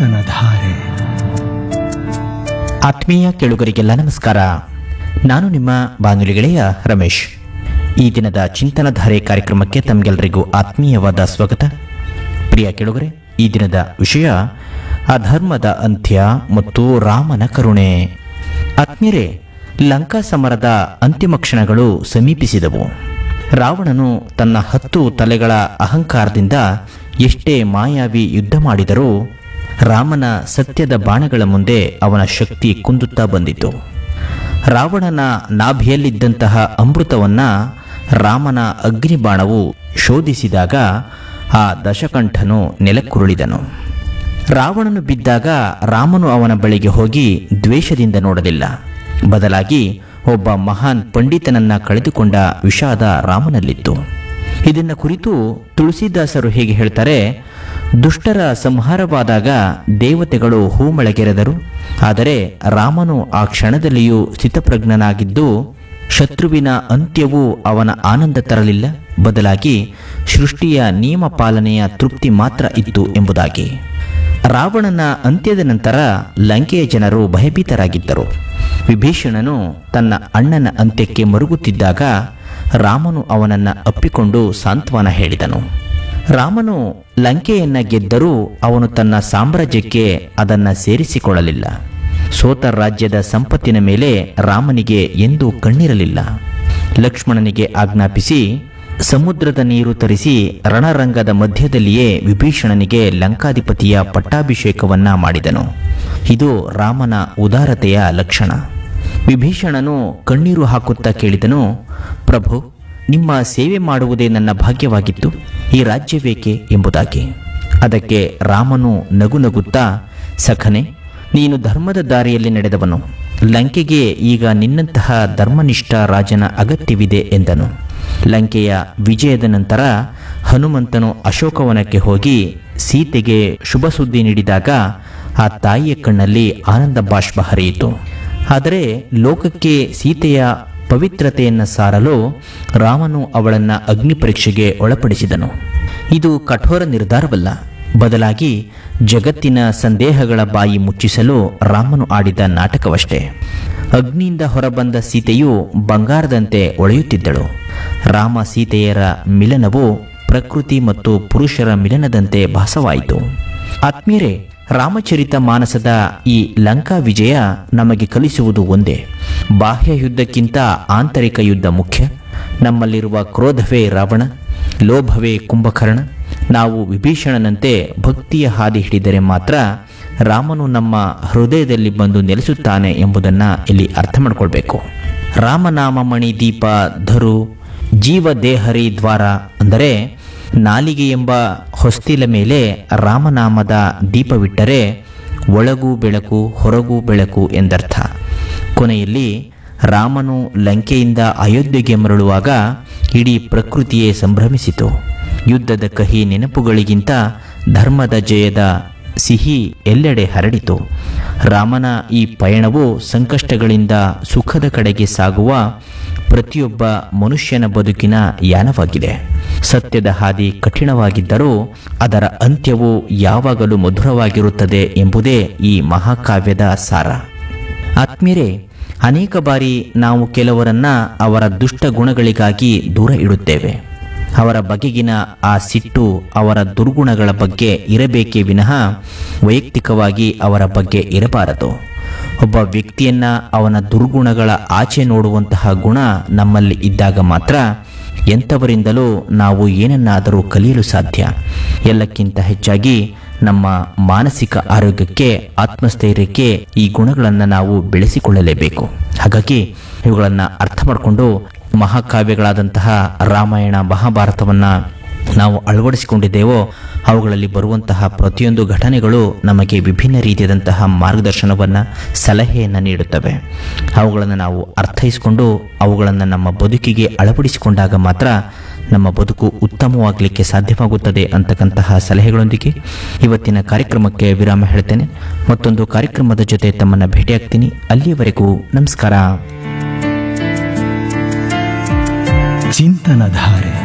ಚಿಂತನಧಾರೆ ಆತ್ಮೀಯ ಕೇಳುಗರಿಗೆಲ್ಲ ನಮಸ್ಕಾರ ನಾನು ನಿಮ್ಮ ಬಾನುಲಿ ಗೆಳೆಯ ರಮೇಶ್ ಈ ದಿನದ ಚಿಂತನಧಾರೆ ಕಾರ್ಯಕ್ರಮಕ್ಕೆ ತಮಗೆಲ್ಲರಿಗೂ ಆತ್ಮೀಯವಾದ ಸ್ವಾಗತ ಪ್ರಿಯ ಕೇಳುಗರೆ ಈ ದಿನದ ವಿಷಯ ಅಧರ್ಮದ ಅಂತ್ಯ ಮತ್ತು ರಾಮನ ಕರುಣೆ ಆತ್ಮೀಯರೇ ಲಂಕಾ ಸಮರದ ಅಂತಿಮ ಕ್ಷಣಗಳು ಸಮೀಪಿಸಿದವು ರಾವಣನು ತನ್ನ ಹತ್ತು ತಲೆಗಳ ಅಹಂಕಾರದಿಂದ ಎಷ್ಟೇ ಮಾಯಾವಿ ಯುದ್ಧ ಮಾಡಿದರೂ ರಾಮನ ಸತ್ಯದ ಬಾಣಗಳ ಮುಂದೆ ಅವನ ಶಕ್ತಿ ಕುಂದುತ್ತಾ ಬಂದಿತು ರಾವಣನ ನಾಭಿಯಲ್ಲಿದ್ದಂತಹ ಅಮೃತವನ್ನ ರಾಮನ ಅಗ್ನಿಬಾಣವು ಶೋಧಿಸಿದಾಗ ಆ ದಶಕಂಠನು ನೆಲಕ್ಕುರುಳಿದನು ರಾವಣನು ಬಿದ್ದಾಗ ರಾಮನು ಅವನ ಬಳಿಗೆ ಹೋಗಿ ದ್ವೇಷದಿಂದ ನೋಡಲಿಲ್ಲ ಬದಲಾಗಿ ಒಬ್ಬ ಮಹಾನ್ ಪಂಡಿತನನ್ನ ಕಳೆದುಕೊಂಡ ವಿಷಾದ ರಾಮನಲ್ಲಿತ್ತು ಇದನ್ನ ಕುರಿತು ತುಳಸಿದಾಸರು ಹೇಗೆ ಹೇಳ್ತಾರೆ ದುಷ್ಟರ ಸಂಹಾರವಾದಾಗ ದೇವತೆಗಳು ಹೂಮಳೆಗೆರೆದರು ಆದರೆ ರಾಮನು ಆ ಕ್ಷಣದಲ್ಲಿಯೂ ಸ್ಥಿತಪ್ರಜ್ಞನಾಗಿದ್ದು ಶತ್ರುವಿನ ಅಂತ್ಯವೂ ಅವನ ಆನಂದ ತರಲಿಲ್ಲ ಬದಲಾಗಿ ಸೃಷ್ಟಿಯ ನಿಯಮ ಪಾಲನೆಯ ತೃಪ್ತಿ ಮಾತ್ರ ಇತ್ತು ಎಂಬುದಾಗಿ ರಾವಣನ ಅಂತ್ಯದ ನಂತರ ಲಂಕೆಯ ಜನರು ಭಯಭೀತರಾಗಿದ್ದರು ವಿಭೀಷಣನು ತನ್ನ ಅಣ್ಣನ ಅಂತ್ಯಕ್ಕೆ ಮರುಗುತ್ತಿದ್ದಾಗ ರಾಮನು ಅವನನ್ನ ಅಪ್ಪಿಕೊಂಡು ಸಾಂತ್ವನ ಹೇಳಿದನು ರಾಮನು ಲಂಕೆಯನ್ನ ಗೆದ್ದರೂ ಅವನು ತನ್ನ ಸಾಮ್ರಾಜ್ಯಕ್ಕೆ ಅದನ್ನ ಸೇರಿಸಿಕೊಳ್ಳಲಿಲ್ಲ ಸೋತ ರಾಜ್ಯದ ಸಂಪತ್ತಿನ ಮೇಲೆ ರಾಮನಿಗೆ ಎಂದೂ ಕಣ್ಣಿರಲಿಲ್ಲ ಲಕ್ಷ್ಮಣನಿಗೆ ಆಜ್ಞಾಪಿಸಿ ಸಮುದ್ರದ ನೀರು ತರಿಸಿ ರಣರಂಗದ ಮಧ್ಯದಲ್ಲಿಯೇ ವಿಭೀಷಣನಿಗೆ ಲಂಕಾಧಿಪತಿಯ ಪಟ್ಟಾಭಿಷೇಕವನ್ನ ಮಾಡಿದನು ಇದು ರಾಮನ ಉದಾರತೆಯ ಲಕ್ಷಣ ವಿಭೀಷಣನು ಕಣ್ಣೀರು ಹಾಕುತ್ತಾ ಕೇಳಿದನು ಪ್ರಭು ನಿಮ್ಮ ಸೇವೆ ಮಾಡುವುದೇ ನನ್ನ ಭಾಗ್ಯವಾಗಿತ್ತು ಈ ರಾಜ್ಯವೇಕೆ ಎಂಬುದಾಗಿ ಅದಕ್ಕೆ ರಾಮನು ನಗು ನಗುತ್ತಾ ಸಖನೆ ನೀನು ಧರ್ಮದ ದಾರಿಯಲ್ಲಿ ನಡೆದವನು ಲಂಕೆಗೆ ಈಗ ನಿನ್ನಂತಹ ಧರ್ಮನಿಷ್ಠ ರಾಜನ ಅಗತ್ಯವಿದೆ ಎಂದನು ಲಂಕೆಯ ವಿಜಯದ ನಂತರ ಹನುಮಂತನು ಅಶೋಕವನಕ್ಕೆ ಹೋಗಿ ಸೀತೆಗೆ ಶುಭ ಸುದ್ದಿ ನೀಡಿದಾಗ ಆ ತಾಯಿಯ ಕಣ್ಣಲ್ಲಿ ಆನಂದ ಬಾಷ್ಪ ಹರಿಯಿತು ಆದರೆ ಲೋಕಕ್ಕೆ ಸೀತೆಯ ಪವಿತ್ರತೆಯನ್ನು ಸಾರಲು ರಾಮನು ಅವಳನ್ನ ಅಗ್ನಿ ಪರೀಕ್ಷೆಗೆ ಒಳಪಡಿಸಿದನು ಇದು ಕಠೋರ ನಿರ್ಧಾರವಲ್ಲ ಬದಲಾಗಿ ಜಗತ್ತಿನ ಸಂದೇಹಗಳ ಬಾಯಿ ಮುಚ್ಚಿಸಲು ರಾಮನು ಆಡಿದ ನಾಟಕವಷ್ಟೇ ಅಗ್ನಿಯಿಂದ ಹೊರಬಂದ ಸೀತೆಯು ಬಂಗಾರದಂತೆ ಒಳೆಯುತ್ತಿದ್ದಳು ರಾಮ ಸೀತೆಯರ ಮಿಲನವು ಪ್ರಕೃತಿ ಮತ್ತು ಪುರುಷರ ಮಿಲನದಂತೆ ಭಾಸವಾಯಿತು ಆತ್ಮೀಯರೇ ರಾಮಚರಿತ ಮಾನಸದ ಈ ಲಂಕಾ ವಿಜಯ ನಮಗೆ ಕಲಿಸುವುದು ಒಂದೇ ಬಾಹ್ಯ ಯುದ್ಧಕ್ಕಿಂತ ಆಂತರಿಕ ಯುದ್ಧ ಮುಖ್ಯ ನಮ್ಮಲ್ಲಿರುವ ಕ್ರೋಧವೇ ರಾವಣ ಲೋಭವೇ ಕುಂಭಕರ್ಣ ನಾವು ವಿಭೀಷಣನಂತೆ ಭಕ್ತಿಯ ಹಾದಿ ಹಿಡಿದರೆ ಮಾತ್ರ ರಾಮನು ನಮ್ಮ ಹೃದಯದಲ್ಲಿ ಬಂದು ನೆಲೆಸುತ್ತಾನೆ ಎಂಬುದನ್ನು ಇಲ್ಲಿ ಅರ್ಥ ಮಾಡಿಕೊಳ್ಬೇಕು ರಾಮನಾಮಮಣಿ ದೀಪ ಧರು ಜೀವ ದೇಹರಿ ದ್ವಾರ ಅಂದರೆ ನಾಲಿಗೆ ಎಂಬ ಹೊಸ್ತಿಲ ಮೇಲೆ ರಾಮನಾಮದ ದೀಪವಿಟ್ಟರೆ ಒಳಗೂ ಬೆಳಕು ಹೊರಗೂ ಬೆಳಕು ಎಂದರ್ಥ ಕೊನೆಯಲ್ಲಿ ರಾಮನು ಲಂಕೆಯಿಂದ ಅಯೋಧ್ಯೆಗೆ ಮರಳುವಾಗ ಇಡೀ ಪ್ರಕೃತಿಯೇ ಸಂಭ್ರಮಿಸಿತು ಯುದ್ಧದ ಕಹಿ ನೆನಪುಗಳಿಗಿಂತ ಧರ್ಮದ ಜಯದ ಸಿಹಿ ಎಲ್ಲೆಡೆ ಹರಡಿತು ರಾಮನ ಈ ಪಯಣವು ಸಂಕಷ್ಟಗಳಿಂದ ಸುಖದ ಕಡೆಗೆ ಸಾಗುವ ಪ್ರತಿಯೊಬ್ಬ ಮನುಷ್ಯನ ಬದುಕಿನ ಯಾನವಾಗಿದೆ ಸತ್ಯದ ಹಾದಿ ಕಠಿಣವಾಗಿದ್ದರೂ ಅದರ ಅಂತ್ಯವು ಯಾವಾಗಲೂ ಮಧುರವಾಗಿರುತ್ತದೆ ಎಂಬುದೇ ಈ ಮಹಾಕಾವ್ಯದ ಸಾರ ಆತ್ಮೀಯರೇ ಅನೇಕ ಬಾರಿ ನಾವು ಕೆಲವರನ್ನ ಅವರ ದುಷ್ಟ ಗುಣಗಳಿಗಾಗಿ ದೂರ ಇಡುತ್ತೇವೆ ಅವರ ಬಗೆಗಿನ ಆ ಸಿಟ್ಟು ಅವರ ದುರ್ಗುಣಗಳ ಬಗ್ಗೆ ಇರಬೇಕೇ ವಿನಃ ವೈಯಕ್ತಿಕವಾಗಿ ಅವರ ಬಗ್ಗೆ ಇರಬಾರದು ಒಬ್ಬ ವ್ಯಕ್ತಿಯನ್ನ ಅವನ ದುರ್ಗುಣಗಳ ಆಚೆ ನೋಡುವಂತಹ ಗುಣ ನಮ್ಮಲ್ಲಿ ಇದ್ದಾಗ ಮಾತ್ರ ಎಂಥವರಿಂದಲೂ ನಾವು ಏನನ್ನಾದರೂ ಕಲಿಯಲು ಸಾಧ್ಯ ಎಲ್ಲಕ್ಕಿಂತ ಹೆಚ್ಚಾಗಿ ನಮ್ಮ ಮಾನಸಿಕ ಆರೋಗ್ಯಕ್ಕೆ ಆತ್ಮಸ್ಥೈರ್ಯಕ್ಕೆ ಈ ಗುಣಗಳನ್ನು ನಾವು ಬೆಳೆಸಿಕೊಳ್ಳಲೇಬೇಕು ಹಾಗಾಗಿ ಇವುಗಳನ್ನು ಅರ್ಥ ಮಾಡಿಕೊಂಡು ಮಹಾಕಾವ್ಯಗಳಾದಂತಹ ರಾಮಾಯಣ ಮಹಾಭಾರತವನ್ನು ನಾವು ಅಳವಡಿಸಿಕೊಂಡಿದ್ದೇವೋ ಅವುಗಳಲ್ಲಿ ಬರುವಂತಹ ಪ್ರತಿಯೊಂದು ಘಟನೆಗಳು ನಮಗೆ ವಿಭಿನ್ನ ರೀತಿಯಾದಂತಹ ಮಾರ್ಗದರ್ಶನವನ್ನು ಸಲಹೆಯನ್ನು ನೀಡುತ್ತವೆ ಅವುಗಳನ್ನು ನಾವು ಅರ್ಥೈಸಿಕೊಂಡು ಅವುಗಳನ್ನು ನಮ್ಮ ಬದುಕಿಗೆ ಅಳವಡಿಸಿಕೊಂಡಾಗ ಮಾತ್ರ ನಮ್ಮ ಬದುಕು ಉತ್ತಮವಾಗಲಿಕ್ಕೆ ಸಾಧ್ಯವಾಗುತ್ತದೆ ಅಂತಕ್ಕಂತಹ ಸಲಹೆಗಳೊಂದಿಗೆ ಇವತ್ತಿನ ಕಾರ್ಯಕ್ರಮಕ್ಕೆ ವಿರಾಮ ಹೇಳ್ತೇನೆ ಮತ್ತೊಂದು ಕಾರ್ಯಕ್ರಮದ ಜೊತೆ ತಮ್ಮನ್ನು ಭೇಟಿಯಾಗ್ತೀನಿ ಅಲ್ಲಿಯವರೆಗೂ ನಮಸ್ಕಾರ ಚಿಂತನಧಾರೆ